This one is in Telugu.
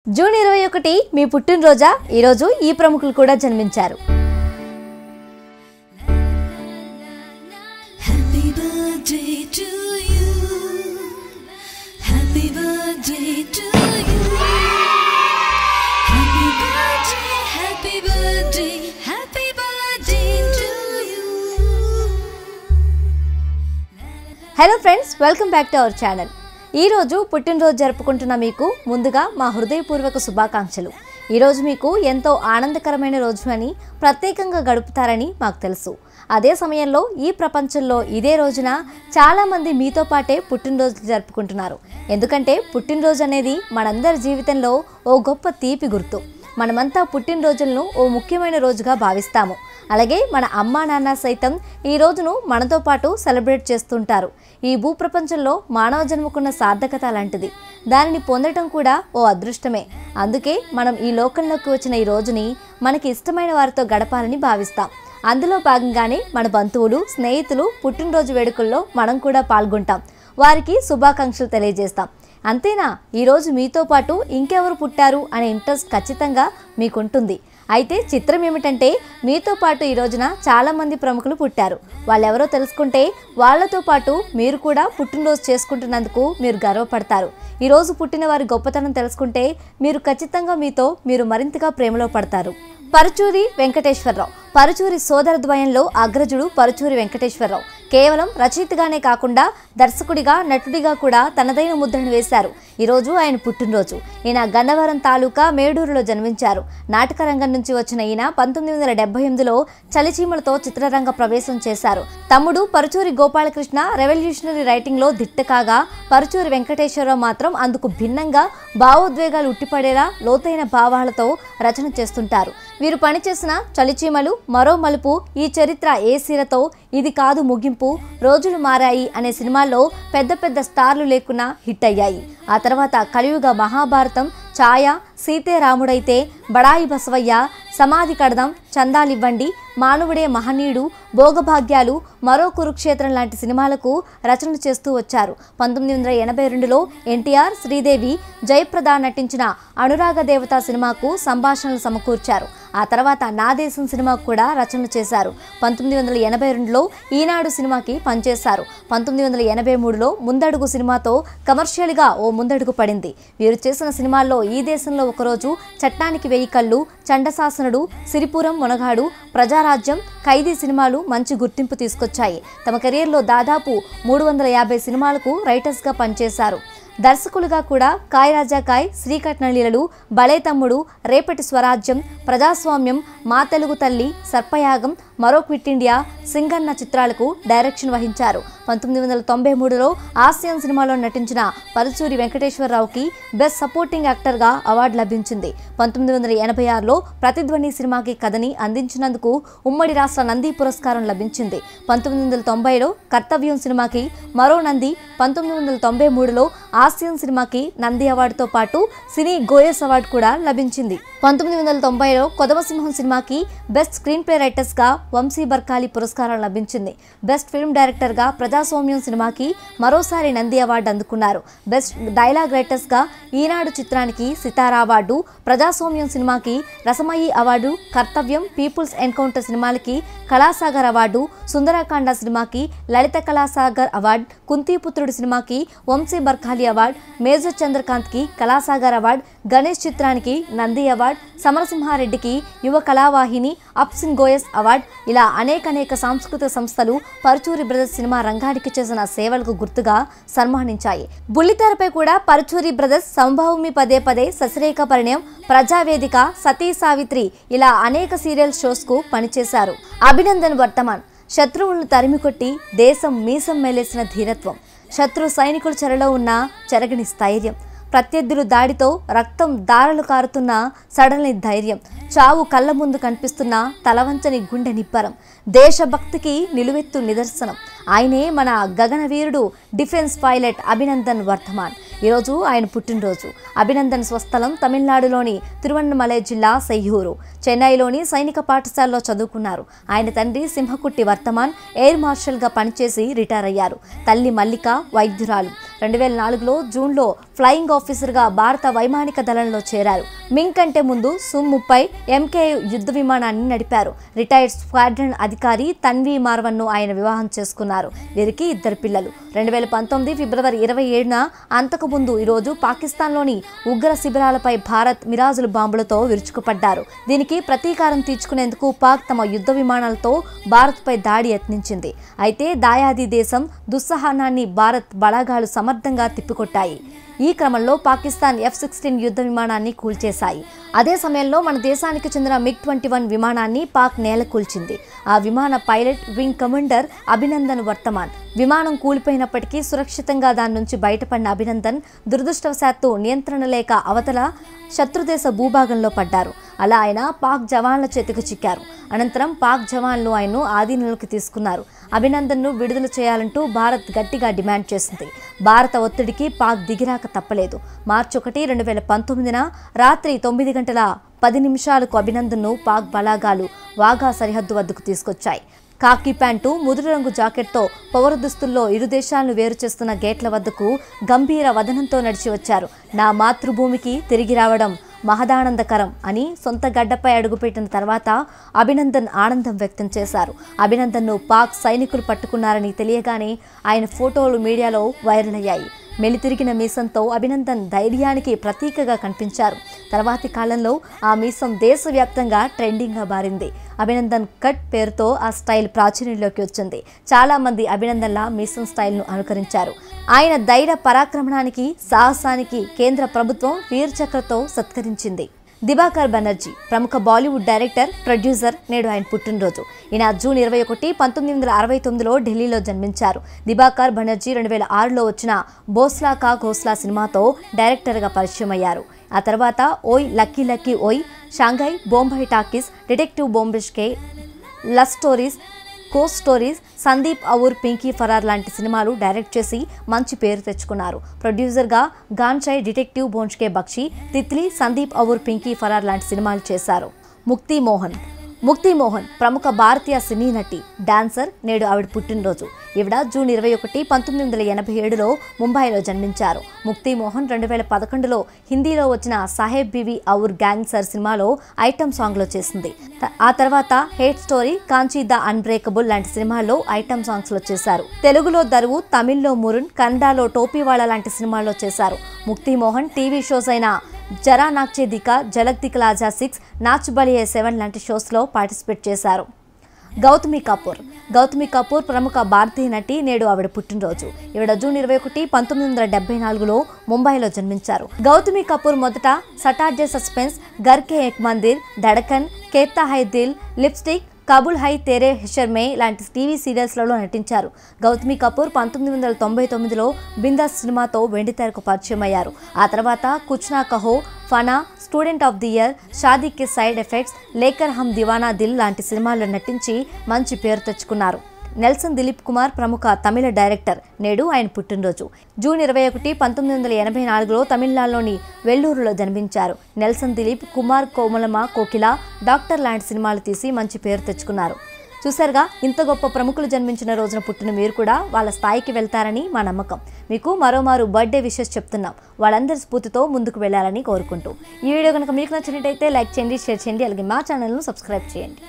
జూన్ ఇరవై ఒకటి మీ పుట్టినరోజా ఈరోజు ఈ ప్రముఖులు కూడా జన్మించారు Happy birthday to you. Happy birthday to you. Happy birthday, happy birthday, happy birthday to you. Hello friends welcome back to our channel ఈరోజు పుట్టినరోజు జరుపుకుంటున్న మీకు ముందుగా మా హృదయపూర్వక శుభాకాంక్షలు ఈరోజు మీకు ఎంతో ఆనందకరమైన రోజు అని ప్రత్యేకంగా గడుపుతారని మాకు తెలుసు అదే సమయంలో ఈ ప్రపంచంలో ఇదే రోజున చాలామంది మీతో పాటే పుట్టినరోజు జరుపుకుంటున్నారు ఎందుకంటే పుట్టినరోజు అనేది మనందరి జీవితంలో ఓ గొప్ప తీపి గుర్తు మనమంతా పుట్టినరోజులను ఓ ముఖ్యమైన రోజుగా భావిస్తాము అలాగే మన అమ్మా నాన్న సైతం ఈ రోజును మనతో పాటు సెలబ్రేట్ చేస్తుంటారు ఈ భూప్రపంచంలో మానవ జన్మకున్న సార్థకత లాంటిది దానిని పొందటం కూడా ఓ అదృష్టమే అందుకే మనం ఈ లోకంలోకి వచ్చిన ఈ రోజుని మనకి ఇష్టమైన వారితో గడపాలని భావిస్తాం అందులో భాగంగానే మన బంధువులు స్నేహితులు పుట్టినరోజు వేడుకల్లో మనం కూడా పాల్గొంటాం వారికి శుభాకాంక్షలు తెలియజేస్తాం అంతేనా ఈరోజు మీతో పాటు ఇంకెవరు పుట్టారు అనే ఇంట్రెస్ట్ ఖచ్చితంగా మీకుంటుంది అయితే చిత్రం ఏమిటంటే మీతో పాటు ఈ రోజున చాలామంది ప్రముఖులు పుట్టారు వాళ్ళెవరో తెలుసుకుంటే వాళ్ళతో పాటు మీరు కూడా పుట్టినరోజు చేసుకుంటున్నందుకు మీరు గర్వపడతారు ఈరోజు పుట్టిన వారి గొప్పతనం తెలుసుకుంటే మీరు ఖచ్చితంగా మీతో మీరు మరింతగా ప్రేమలో పడతారు పరుచూరి వెంకటేశ్వరరావు పరుచూరి సోదర ద్వయంలో అగ్రజుడు పరుచూరి వెంకటేశ్వరరావు కేవలం రచయితగానే కాకుండా దర్శకుడిగా నటుడిగా కూడా తనదైన ముద్రను వేశారు ఈరోజు ఆయన పుట్టినరోజు ఈయన గన్నవరం తాలూకా మేడూరులో జన్మించారు నాటక రంగం నుంచి వచ్చిన ఈయన పంతొమ్మిది వందల డెబ్బై ఎనిమిదిలో చలిచీమలతో చిత్రరంగ ప్రవేశం చేశారు తమ్ముడు పరుచూరి గోపాలకృష్ణ రెవల్యూషనరీ రైటింగ్లో దిట్ట కాగా పరుచూరి వెంకటేశ్వరరావు మాత్రం అందుకు భిన్నంగా భావోద్వేగాలు ఉట్టిపడేలా లోతైన భావాలతో రచన చేస్తుంటారు వీరు పనిచేసిన చలిచీమలు మరో మలుపు ఈ చరిత్ర ఏ సీరతో ఇది కాదు ముగింపు రోజులు మారాయి అనే సినిమాల్లో పెద్ద పెద్ద స్టార్లు లేకున్నా హిట్ అయ్యాయి ఆ తర్వాత కలియుగ మహాభారతం ఛాయ సీతే రాముడైతే బడాయి బసవయ్య సమాధి కడదాం చందాలివ్వండి మానవుడే మహనీయుడు భోగభాగ్యాలు మరో కురుక్షేత్రం లాంటి సినిమాలకు రచనలు చేస్తూ వచ్చారు పంతొమ్మిది వందల ఎనభై రెండులో ఎన్టీఆర్ శ్రీదేవి జయప్రద నటించిన అనురాగ దేవత సినిమాకు సంభాషణలు సమకూర్చారు ఆ తర్వాత నా దేశం సినిమాకు కూడా రచనలు చేశారు పంతొమ్మిది వందల ఎనభై రెండులో ఈనాడు సినిమాకి పనిచేశారు పంతొమ్మిది వందల ఎనభై మూడులో ముందడుగు సినిమాతో కమర్షియల్గా ఓ ముందడుగు పడింది వీరు చేసిన సినిమాల్లో ఈ దేశంలో ఒకరోజు చట్టానికి వెయ్యి కళ్ళు చండశాసనుడు సిరిపురం మునగాడు ప్రజారాజ్యం ఖైదీ సినిమాలు మంచి గుర్తింపు తీసుకొచ్చాయి తమ కెరీర్లో దాదాపు మూడు వందల యాభై సినిమాలకు రైటర్స్గా పనిచేశారు దర్శకులుగా కూడా కాయ్ రాజా కాయ్ శ్రీకట్నలీలలు బలే తమ్ముడు రేపటి స్వరాజ్యం ప్రజాస్వామ్యం మా తెలుగు తల్లి సర్పయాగం మరో క్విట్ ఇండియా సింగన్న చిత్రాలకు డైరెక్షన్ వహించారు పంతొమ్మిది వందల తొంభై మూడులో ఆసియన్ సినిమాలో నటించిన పరుచూరి వెంకటేశ్వరరావుకి బెస్ట్ సపోర్టింగ్ యాక్టర్గా అవార్డు లభించింది పంతొమ్మిది వందల ఎనభై ఆరులో ప్రతిధ్వని సినిమాకి కథని అందించినందుకు ఉమ్మడి రాష్ట్ర నంది పురస్కారం లభించింది పంతొమ్మిది వందల తొంభైలో కర్తవ్యం సినిమాకి మరో నంది పంతొమ్మిది వందల తొంభై మూడులో ఆసియన్ సినిమాకి నంది అవార్డుతో పాటు సినీ గోయస్ అవార్డు కూడా లభించింది పంతొమ్మిది వందల తొంభైలో కొదమసింహం సినిమాకి బెస్ట్ స్క్రీన్ ప్లే రైటర్స్గా వంశీ బర్కాలి పురస్కారం లభించింది బెస్ట్ ఫిల్మ్ డైరెక్టర్గా ప్రజాస్వామ్యం సినిమాకి మరోసారి నంది అవార్డు అందుకున్నారు బెస్ట్ డైలాగ్ రైటర్స్గా ఈనాడు చిత్రానికి సితారా అవార్డు ప్రజాస్వామ్యం సినిమాకి Rasamayi award Karthavyam people's encounter సినిమాలకి కళాసాగర్ అవార్డు సుందరకాండ సినిమాకి లలిత కళాసాగర్ అవార్డు కుంతీపుత్రుడు సినిమాకి వంశీ బర్ఖాలి అవార్డు మేజర్ చంద్రకాంత్కి కళాసాగర్ అవార్డు గణేష్ చిత్రానికి నంది అవార్డు సమరసింహారెడ్డికి యువ కళావాహిని అప్సిన్ గోయస్ అవార్డు ఇలా అనేక అనేక సాంస్కృతిక సంస్థలు పరుచూరి బ్రదర్స్ సినిమా రంగానికి చేసిన సేవలకు గుర్తుగా సన్మానించాయి బుల్లితెరపై కూడా పరుచూరి బ్రదర్స్ సంభవమి పదే పదే ససిరేఖ పరిణయం ప్రజావేదిక సతీ సావిత్రి ఇలా అనేక సీరియల్ షోస్కు పనిచేశారు అభినందన్ వర్తమాన్ శత్రువులను తరిమికొట్టి దేశం మీసం మేలేసిన ధీరత్వం శత్రు సైనికుల చెరలో ఉన్న చెరగని స్థైర్యం ప్రత్యర్థులు దాడితో రక్తం దారలు కారుతున్న సడలని ధైర్యం చావు కళ్ళ ముందు కనిపిస్తున్న తలవంచని గుండె నిబ్బరం దేశభక్తికి నిలువెత్తు నిదర్శనం ఆయనే మన గగనవీరుడు డిఫెన్స్ పైలట్ అభినందన్ వర్ధమాన్ ఈరోజు ఆయన పుట్టినరోజు అభినందన్ స్వస్థలం తమిళనాడులోని తిరువన్నమలై జిల్లా సెయ్యూరు చెన్నైలోని సైనిక పాఠశాలలో చదువుకున్నారు ఆయన తండ్రి సింహకుట్టి వర్తమాన్ ఎయిర్ మార్షల్గా పనిచేసి రిటైర్ అయ్యారు తల్లి మల్లిక వైద్యురాలు రెండు వేల నాలుగులో జూన్లో ఫ్లయింగ్ ఆఫీసర్గా భారత వైమానిక దళంలో చేరారు మింగ్ కంటే ముందు సు ముప్పై ఎంకే యుద్ధ విమానాన్ని నడిపారు రిటైర్డ్ స్క్వాడ్రన్ అధికారి తన్వీ మార్వన్ను ఆయన వివాహం చేసుకున్నారు వీరికి ఇద్దరు పిల్లలు రెండు వేల పంతొమ్మిది ఫిబ్రవరి ఇరవై ఏడున అంతకుముందు ఈరోజు పాకిస్తాన్లోని ఉగ్ర శిబిరాలపై భారత్ మిరాజులు బాంబులతో విరుచుకుపడ్డారు దీనికి ప్రతీకారం తీర్చుకునేందుకు పాక్ తమ యుద్ధ విమానాలతో భారత్పై దాడి యత్నించింది అయితే దాయాది దేశం దుస్సహనాన్ని భారత్ బలాగాలు సమర్థంగా తిప్పికొట్టాయి ఈ క్రమంలో పాకిస్తాన్ ఎఫ్ సిక్స్టీన్ యుద్ధ విమానాన్ని కూల్చేశాయి అదే సమయంలో మన దేశానికి చెందిన మిగ్ ట్వంటీ వన్ విమానాన్ని పాక్ నేల కూల్చింది ఆ విమాన pilot wing commander Abhinandan Varthaman విమానం కూలిపోయినప్పటికీ సురక్షితంగా దాని నుంచి బయటపడిన అభినందన్ దురదృష్టవశాత్తు నియంత్రణ లేక అవతల శత్రుదేశ భూభాగంలో పడ్డారు అలా ఆయన పాక్ జవాన్ల చేతికి చిక్కారు అనంతరం పాక్ జవాన్లు ఆయన్ను ఆధీనంలోకి తీసుకున్నారు అభినందన్ను విడుదల చేయాలంటూ భారత్ గట్టిగా డిమాండ్ చేసింది భారత ఒత్తిడికి పాక్ దిగిరాక తప్పలేదు మార్చి ఒకటి రెండు వేల పంతొమ్మిదిన రాత్రి తొమ్మిది గంటల పది నిమిషాలకు అభినందన్ను పాక్ బలాగాలు వాఘా సరిహద్దు వద్దకు తీసుకొచ్చాయి కాకి ప్యాంటు ముదురు రంగు జాకెట్తో పౌర దుస్తుల్లో ఇరు దేశాలను వేరు చేస్తున్న గేట్ల వద్దకు గంభీర వదనంతో నడిచి వచ్చారు నా మాతృభూమికి తిరిగి రావడం మహదానందకరం అని సొంత గడ్డపై అడుగుపెట్టిన తర్వాత అభినందన్ ఆనందం వ్యక్తం చేశారు అభినందన్ను పాక్ సైనికులు పట్టుకున్నారని తెలియగానే ఆయన ఫోటోలు మీడియాలో వైరల్ అయ్యాయి మెలితిరిగిన మీసంతో అభినందన్ ధైర్యానికి ప్రతీకగా కనిపించారు తర్వాతి కాలంలో ఆ మీసం దేశవ్యాప్తంగా ట్రెండింగ్గా మారింది అభినందన్ కట్ పేరుతో ఆ స్టైల్ ప్రాచుర్యంలోకి వచ్చింది చాలా మంది అభినందన్ల మీసం స్టైల్ను అనుకరించారు ఆయన ధైర్య పరాక్రమణానికి సాహసానికి కేంద్ర ప్రభుత్వం వీర్ చక్రతో సత్కరించింది దిబాకర్ బెనర్జీ ప్రముఖ బాలీవుడ్ డైరెక్టర్ ప్రొడ్యూసర్ నేడు ఆయన పుట్టినరోజు ఈయన జూన్ ఇరవై ఒకటి పంతొమ్మిది వందల అరవై తొమ్మిదిలో ఢిల్లీలో జన్మించారు దిబాకర్ బెనర్జీ రెండు వేల ఆరులో వచ్చిన బోస్లా కా ఘోస్లా సినిమాతో డైరెక్టర్గా పరిచయం అయ్యారు ఆ తర్వాత Oye lucky lucky Oye Shanghai Bombay talkies detective Byomkesh love stories కో స్టోరీస్ సందీప్ అవుర్ పింకీ ఫరార్ లాంటి సినిమాలు డైరెక్ట్ చేసి మంచి పేరు తెచ్చుకున్నారు ప్రొడ్యూసర్గా గాన్షై డిటెక్టివ్ బోంచ్కే బక్షి తిత్లీ సందీప్ అవుర్ పింకీ ఫరార్ లాంటి సినిమాలు చేశారు ముక్తి మోహన్ ముక్తి మోహన్ ప్రముఖ భారతీయ సినీ నటి డాన్సర్ నేడు ఆవిడ పుట్టినరోజు ఈవిడ జూన్ ఇరవై ఒకటి పంతొమ్మిది వందల ఎనభై ఏడులో ముంబైలో జన్మించారు ముక్తి మోహన్ రెండు వేల పదకొండులో హిందీలో వచ్చిన సాహెబ్ బివి ఔర్ గ్యాంగ్ సర్ సినిమాలో ఐటమ్ సాంగ్లో చేసింది త- ఆ తర్వాత hate story Kaanchi the unbreakable లాంటి సినిమాల్లో ఐటమ్ సాంగ్స్లో చేశారు తెలుగులో దరువు తమిళ్లో మురున్ కన్నడలో టోపీవాళ లాంటి సినిమాల్లో చేశారు ముక్తి మోహన్ టీవీ షోస్ అయిన జరా నాక్చే దిక జలక్ దిక్లాజా సిక్స్ నాచ్ బలియే సెవెన్ లాంటి షోస్లో పార్టిసిపేట్ చేశారు గౌతమి కపూర్ గౌతమి కపూర్ ప్రముఖ భారతీయ నటి నేడు ఆవిడ పుట్టినరోజు ఈవిడ జూన్ ఇరవై ఒకటి పంతొమ్మిది వందల డెబ్బై నాలుగులో ముంబైలో జన్మించారు గౌతమి కపూర్ మొదట సటార్జే సస్పెన్స్ గర్కే ఏక్ మందిర్ ధడకన్ కేతా హై దిల్ లిప్స్టిక్ కబుల్ హై తెరే హెషర్ మే లాంటి టీవీ సీరియల్స్లలో నటించారు గౌతమి కపూర్ పంతొమ్మిది వందల తొంభై తొమ్మిదిలో బిందాస్ సినిమాతో వెండితెరకు పరిచయం అయ్యారు ఆ తర్వాత Kuchh Na Kaho Fanaa student of the year Shaadi Ki side effects Lekar Hum Deewana Dil లాంటి సినిమాల్లో నటించి మంచి పేరు తెచ్చుకున్నారు నెల్సన్ దిలీప్ కుమార్ ప్రముఖ తమిళ డైరెక్టర్ నేడు ఆయన పుట్టినరోజు జూన్ ఇరవై ఒకటి పంతొమ్మిది వందల ఎనభై నాలుగులో తమిళనాడులోని వెల్లూరులో జన్మించారు నెల్సన్ దిలీప్ కుమార్ కోమలమ కోకిల డాక్టర్ లాంటి సినిమాలు తీసి మంచి పేరు తెచ్చుకున్నారు చూశారుగా ఇంత గొప్ప ప్రముఖులు జన్మించిన రోజున పుట్టిన మీరు కూడా వాళ్ళ స్థాయికి వెళ్తారని మా నమ్మకం మీకు మరోమారు బర్త్డే విషెస్ చెప్తున్నాం వాళ్ళందరి స్ఫూర్తితో ముందుకు వెళ్ళాలని కోరుకుంటూ ఈ వీడియో కనుక మీకు నచ్చినట్టయితే లైక్ చేయండి షేర్ చేయండి అలాగే మా ఛానల్ను సబ్స్క్రైబ్ చేయండి